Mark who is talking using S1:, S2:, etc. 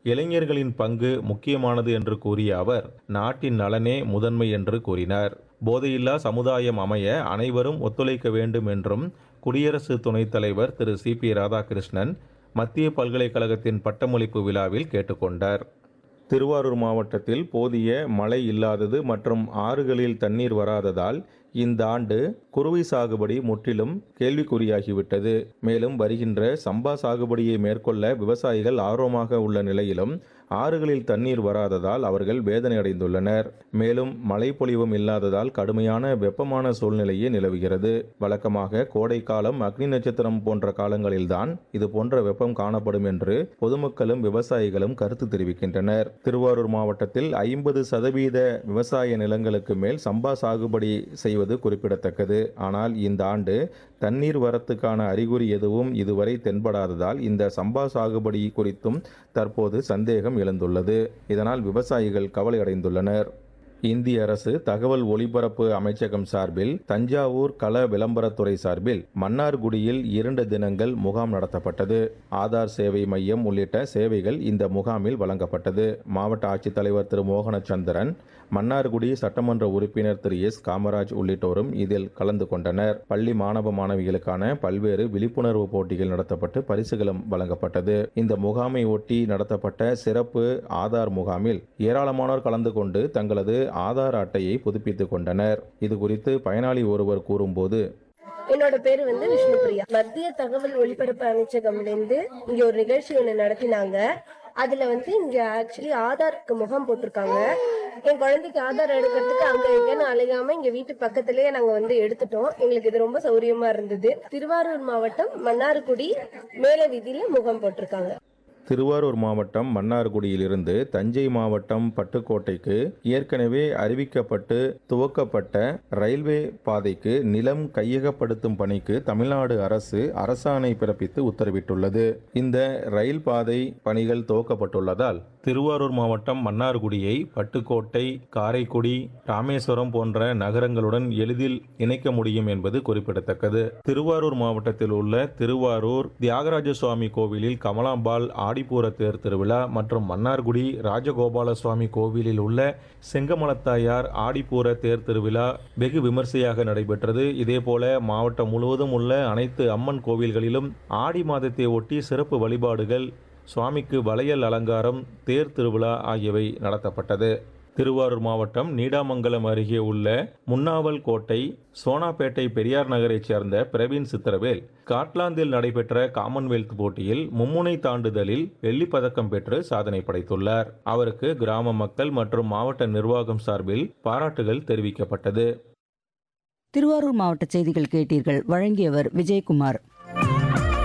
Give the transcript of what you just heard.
S1: இளைஞர்களின் பங்கு முக்கியமானது என்று கூறிய அவர் நாட்டின் நலனே முதன்மை என்று கூறினார் போதையில்லா சமுதாயம் அமைய அனைவரும் ஒத்துழைக்க வேண்டும் என்றும் குடியரசு துணைத் தலைவர் திரு சி பி ராதாகிருஷ்ணன் மத்திய பல்கலைக்கழகத்தின் பட்டமளிப்பு விழாவில் கேட்டுக்கொண்டார் திருவாரூர் மாவட்டத்தில் போதிய மழை இல்லாதது மற்றும் ஆறுகளில் தண்ணீர் வராததால் இந்த ஆண்டு குறுவை சாகுபடி முற்றிலும் கேள்விக்குறியாகிவிட்டது மேலும் வருகின்ற சம்பா சாகுபடியை மேற்கொள்ள விவசாயிகள் ஆர்வமாக உள்ள நிலையிலும் ஆறுகளில் தண்ணீர் வராததால் அவர்கள் வேதனை அடைந்துள்ளனர் மேலும் மழை பொழிவும் இல்லாததால் கடுமையான வெப்பமான சூழ்நிலையே நிலவுகிறது வழக்கமாக கோடை காலம் அக்னி நட்சத்திரம் போன்ற காலங்களில்தான் இது போன்ற வெப்பம் காணப்படும் என்று பொதுமக்களும் விவசாயிகளும் கருத்து தெரிவிக்கின்றனர் திருவாரூர் மாவட்டத்தில் ஐம்பது சதவீத விவசாய நிலங்களுக்கு மேல் சம்பா சாகுபடி செய்வது குறிப்பிடத்தக்கது ஆனால் இந்த ஆண்டு தண்ணீர் வரத்துக்கான அறிகுறி எதுவும் இதுவரை தென்படாததால் இந்த சம்பா சாகுபடி குறித்தும் தற்போது சந்தேகம் எழுந்துள்ளது இதனால் விவசாயிகள் கவலை அடைந்துள்ளனர் இந்திய அரசு தகவல் ஒலிபரப்பு அமைச்சகம் சார்பில் தஞ்சாவூர் கள விளம்பரத்துறை சார்பில் மன்னார்குடியில் இரண்டு தினங்கள் முகாம் நடத்தப்பட்டது ஆதார் சேவை மையம் உள்ளிட்ட சேவைகள் இந்த முகாமில் வழங்கப்பட்டது மாவட்ட ஆட்சித்தலைவர் திரு மோகனச்சந்திரன் மன்னார்குடி சட்டமன்ற உறுப்பினர் திரு எஸ் காமராஜ் உள்ளிட்டோரும் இதில் கலந்து கொண்டனர் பள்ளி மாணவ மாணவிகளுக்கான பல்வேறு விழிப்புணர்வு போட்டிகள் நடத்தப்பட்டு பரிசுகளும் வழங்கப்பட்டது இந்த முகாமை ஒட்டி நடத்தப்பட்ட சிறப்பு ஆதார் முகாமில் ஏராளமானோர் கலந்து கொண்டு தங்களது ஆதார் அட்டையை புதுப்பித்துக் கொண்டனர் இது குறித்து பயனாளி ஒருவர் கூறும்போது
S2: என்னோட பேரு வந்து விஷ்ணுபிரியா மத்திய தகவல் ஒலிபரப்பு அமைச்சகம்ல இருந்து இங்க ஒரு நிகழ்ச்சி ஒண்ணு நடத்தினாங்க அதுல வந்து இங்க ஆக்சுவலி ஆதாருக்கு முகாம் போட்டிருக்காங்க என் குழந்தைக்கு ஆதார் எடுக்கிறதுக்கு அங்க எங்கன்னு அலையாம இங்க வீட்டு பக்கத்திலேயே நாங்க வந்து எடுத்துட்டோம் எங்களுக்கு இது ரொம்ப சௌரியமா இருந்தது திருவாரூர் மாவட்டம் மன்னார்குடி மேல வீதியில முகாம் போட்டிருக்காங்க
S1: திருவாரூர் மாவட்டம் மன்னார்குடியிலிருந்து தஞ்சை மாவட்டம் பட்டுக்கோட்டைக்கு ஏற்கனவே அறிவிக்கப்பட்டு துவக்கப்பட்ட ரயில்வே பாதைக்கு நிலம் கையகப்படுத்தும் பணிக்கு தமிழ்நாடு அரசு அரசாணை பிறப்பித்து உத்தரவிட்டுள்ளது இந்த ரயில் பாதை பணிகள் துவக்கப்பட்டுள்ளதால் திருவாரூர் மாவட்டம் மன்னார்குடியை பட்டுக்கோட்டை காரைக்குடி ராமேஸ்வரம் போன்ற நகரங்களுடன் எளிதில் இணைக்க முடியும் என்பது குறிப்பிடத்தக்கது திருவாரூர் மாவட்டத்தில் உள்ள திருவாரூர் தியாகராஜ சுவாமி கோவிலில் கமலாம்பாள் ஆடிப்பூர தேர் திருவிழா மற்றும் மன்னார்குடி ராஜகோபால சுவாமி கோவிலில் உள்ள செங்கமலத்தாயார் ஆடிப்பூர தேர் திருவிழா வெகு விமர்சையாக நடைபெற்றது இதேபோல மாவட்டம் முழுவதும் உள்ள அனைத்து அம்மன் கோவில்களிலும் ஆடி மாதத்தை ஒட்டி சிறப்பு வழிபாடுகள் சுவாமிக்கு வளையல் அலங்காரம் தேர் திருவிழா ஆகியவை நடத்தப்பட்டது திருவாரூர் மாவட்டம் நீடாமங்கலம் அருகே உள்ள முன்னாவல் கோட்டை சோனாப்பேட்டை பெரியார் நகரைச் சேர்ந்த பிரவீன் சித்திரவேல் ஸ்காட்லாந்தில் நடைபெற்ற காமன்வெல்த் போட்டியில் மும்முனை தாண்டுதலில் வெள்ளிப் பதக்கம் பெற்று சாதனை படைத்துள்ளார் அவருக்கு கிராம மக்கள் மற்றும் மாவட்ட நிர்வாகம் சார்பில் பாராட்டுகள் தெரிவிக்கப்பட்டது
S3: திருவாரூர் மாவட்ட செய்திகள் கேட்டீர்கள் வழங்கியவர் விஜயகுமார்